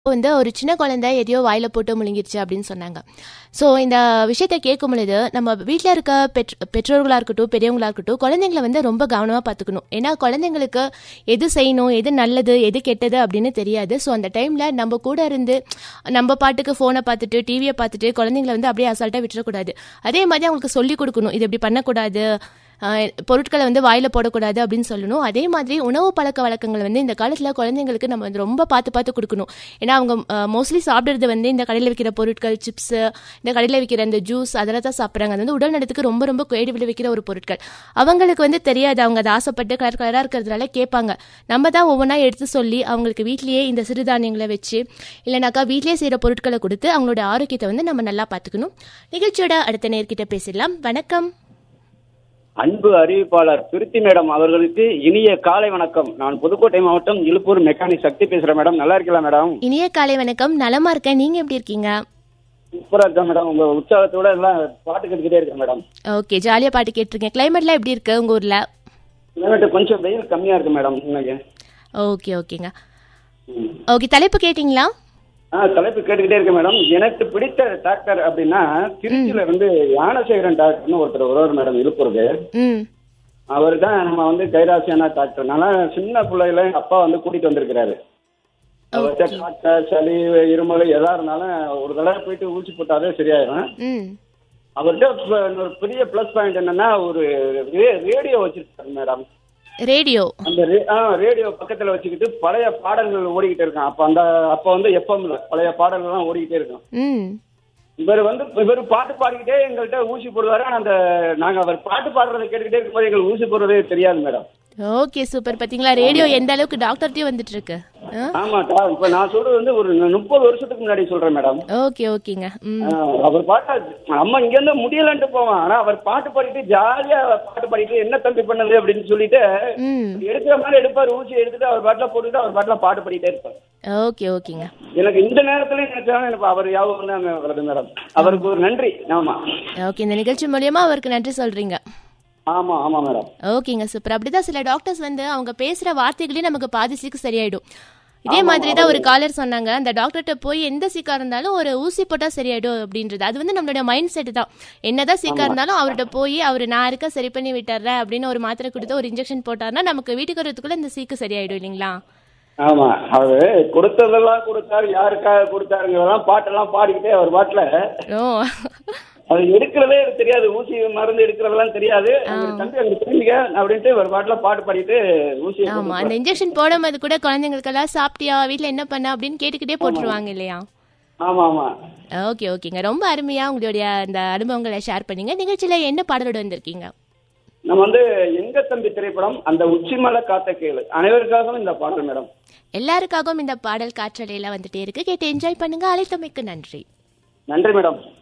வந்து ஒரு சின்ன குழந்தை எதையோ வாயில போட்டு முழுங்கிருச்சு அப்படின்னு சொன்னாங்க ஸோ இந்த விஷயத்த கேட்கும் பொழுது நம்ம வீட்டில் இருக்க பெற் பெற்றோர்களாக இருக்கட்டும் பெரியவங்களா இருக்கட்டும் குழந்தைங்களை வந்து ரொம்ப கவனமாக பார்த்துக்கணும் ஏன்னா குழந்தைங்களுக்கு எது செய்யணும் எது நல்லது எது கெட்டது அப்படின்னு தெரியாது ஸோ அந்த டைமில் நம்ம கூட இருந்து நம்ம பாட்டுக்கு ஃபோனை பார்த்துட்டு டிவியை பார்த்துட்டு குழந்தைங்களை வந்து அப்படியே அசால்ட்டாக விட்டுறக்கூடாது அதே மாதிரி அவங்களுக்கு சொல்லிக் கொடுக்கணும் இது இப்படி பண்ணக்கூடாது ஆஹ் பொருட்களை வந்து வாயில போடக்கூடாது அப்படின்னு சொல்லணும் அதே மாதிரி உணவு பழக்க வழக்கங்கள் வந்து இந்த காலத்தில் குழந்தைங்களுக்கு நம்ம வந்து ரொம்ப பார்த்து பார்த்து கொடுக்கணும் ஏன்னா அவங்க மோஸ்ட்லி சாப்பிட்றது வந்து இந்த கடையில் விற்கிற பொருட்கள் சிப்ஸ் இந்த கடையில் விற்கிற இந்த ஜூஸ் அதெல்லாம் தான் சாப்பிட்றாங்க அது வந்து உடல் நலத்துக்கு ரொம்ப ரொம்ப கேடு விளைவிக்கிற ஒரு பொருட்கள் அவங்களுக்கு வந்து தெரியாது அவங்க அதை ஆசைப்பட்டு கலர் கலராக இருக்கிறதுனால கேட்பாங்க நம்ம தான் ஒவ்வொன்றா எடுத்து சொல்லி அவங்களுக்கு வீட்லேயே இந்த சிறுதானியங்களை வச்சு இல்லைனாக்கா வீட்லேயே செய்கிற பொருட்களை கொடுத்து அவங்களோட ஆரோக்கியத்தை வந்து நம்ம நல்லா பார்த்துக்கணும் நிகழ்ச்சியோட அடுத்த நேர்கிட்ட பேசிடலாம் வணக்கம் அன்பு அறிவிப்பாளர் திருத்தி மேடம் அவர்களுக்கு இனிய காலை வணக்கம் நான் புதுக்கோட்டை மாவட்டம் இழுப்பூர் மெக்கானிக் சக்தி பேசுறேன் மேடம் நல்லா இருக்கலாம் மேடம் இனிய காலை வணக்கம் நலமா இருக்கேன் நீங்க எப்படி இருக்கீங்க சூப்பரா இருக்கேன் மேடம் உங்க உற்சாகத்தோட எல்லாம் பாட்டு கேட்டுக்கிட்டே இருக்கேன் மேடம் ஓகே ஜாலியா பாட்டு கேட்டிருக்கேன் கிளைமேட்லாம் எப்படி இருக்கு உங்க ஊர்ல கிளைமேட் கொஞ்சம் வெயில் கம்மியா இருக்கு மேடம் இன்னைக்கு ஓகே ஓகேங்க ம். ஓகே தலைப்பு கேட்டிங்களா ஆ தலைப்பு கேட்டுக்கிட்டே இருக்கேன் மேடம் எனக்கு பிடித்த டாக்டர் அப்படின்னா திருச்சியில இருந்து யானசேகரன் டாக்டர்னு ஒருத்தர் வருவார் மேடம் இழுப்பூருக்கு ம் அவர் தான் நம்ம வந்து கைராசியான டாக்டர் நான் சின்ன பிள்ளையில எங்க அப்பா வந்து கூட்டிட்டு வந்திருக்கிறாரு அவர்கிட்ட காய்ச்சல் சளி இருமல் எதா இருந்தாலும் ஒரு தடவை போயிட்டு ஊசி போட்டாலே சரியாயிரும் ம் அவர்கிட்ட ப- ஒரு பெரிய ப்ளஸ் பாயிண்ட் என்னன்னா ஒரு ரே- ரேடியோ வச்சிருக்காரு மேடம் ரேடியோ அந்த ரே- ஆ, ரேடியோ பக்கத்துல வச்சுக்கிட்டு பழைய பாடல்கள் ஓடிக்கிட்டு இருக்கான் அப்ப அந்த அப்ப வந்து எஃப்எம்ல பழைய பாடல்கள் எல்லாம் ஓடிக்கிட்டே இருக்கும் ம் இவர் வந்து இவர் பாட்டு பாடிக்கிட்டே எங்கள்கிட்ட ஊசி போடுவாரு ஆனா அந்த நாங்க அவர் பாட்டு பாடுறதை கேட்டுக்கிட்டே இருக்கும்போது எங்களுக்கு ஊசி போடுறதே தெரியாது மேடம் ஓகே சூப்பர் பாத்தீங்களா ரேடியோ எந்த அளவுக்கு டாக்டர்கிட்டயும் வந்துட்டு இருக்கு ஆமாக்கா இப்ப நான் சொல்றது வந்து ஒரு முப்பது வருஷத்துக்கு முன்னாடி சொல்றேன் மேடம் ஓகே ஓகேங்க ம் ஆ, அவர் பாட்டா நம்ம இங்க இருந்து முடியலன்ட்டு போவான் ஆனா அவர் பாட்டு பாடிட்டு ஜாலியா பாட்டு பாடிட்டு என்ன தம்பி பண்ணது அப்படின்னு சொல்லிட்டு ம் எடுக்கிற மாதிரி எடுப்பார் ஊசி எடுத்துட்டு அவர் பாட்டுல போட்டுட்டு அவர் பாட்டுல பாட்டு பாடிட்டே இருப்பார் ஓகே ஓகேங்க எனக்கு இந்த நேரத்துல நினைச்சாலும் எனக்கு அவர் ஞாபகம் தான் வருது மேடம் அவருக்கு ஒரு நன்றி ஆமா ஓகே இந்த நிகழ்ச்சி மூலியமா அவருக்கு நன்றி சொல்றீங்க ஆமா ஆமா மேடம் ஓகேங்க சூப்பர் அப்படிதான் சில டாக்டர்ஸ் வந்து அவங்க பேசுற வார்த்தைகளே நமக்கு பாதி சீக்கு சரியாயிடும் இதே மாதிரி தான் ஒரு காலர் சொன்னாங்க அந்த டாக்டர்கிட்ட போய் எந்த சீக்கா இருந்தாலும் ஒரு ஊசி போட்டா சரியாயிடும் அப்படின்றது அது வந்து நம்மளோட மைண்ட் செட் தான் என்னதான் சீக்கா இருந்தாலும் அவர்கிட்ட போய் அவர் நான் இருக்க சரி பண்ணி விட்டுறேன் அப்படின்னு ஒரு மாத்திரை கொடுத்து ஒரு இன்ஜெக்ஷன் போட்டாருன்னா நமக்கு வீட்டுக்கு வரதுக்குள்ள இந்த சீக்கு சரியாயிடும் இல்லைங்களா ஆமா அவரு கொடுத்ததெல்லாம் கொடுத்தாரு யாருக்காக கொடுத்தாருங்கிறதெல்லாம் பாட்டெல்லாம் பாடிக்கிட்டே அவர் பாட்டுல ஓ அது எடுக்கிறதே எனக்கு தெரியாது ஊசி மருந்து எடுக்கிறதெல்லாம் தெரியாது அவர் தம்பி அங்க திரும்பிக்க அப்படின்ட்டு ஒரு பாட்டுல பாட்டு பாடிட்டு ஊசி ஆமா அந்த இன்ஜெக்ஷன் போடும்போது கூட குழந்தைங்களுக்கெல்லாம் சாப்பிட்டியா வீட்ல என்ன பண்ண அப்படின்னு கேட்டுக்கிட்டே போட்டுருவாங்க இல்லையா ஆமா ஆமா ஓகே ஓகேங்க ரொம்ப அருமையா உங்களுடைய அந்த அனுபவங்களை ஷேர் பண்ணீங்க நிகழ்ச்சியில என்ன பாடலோட வந்திருக்கீங்க நம்ம வந்து எங்க தம்பி திரைப்படம் அந்த உச்சிமலை காத்த கேளு அனைவருக்காகவும் இந்த பாடல் மேடம் எல்லாருக்காகவும் இந்த பாடல் காற்றலையில வந்துட்டே இருக்கு கேட்டு என்ஜாய் பண்ணுங்க அழைத்தமைக்கு நன்றி நன்றி மேடம்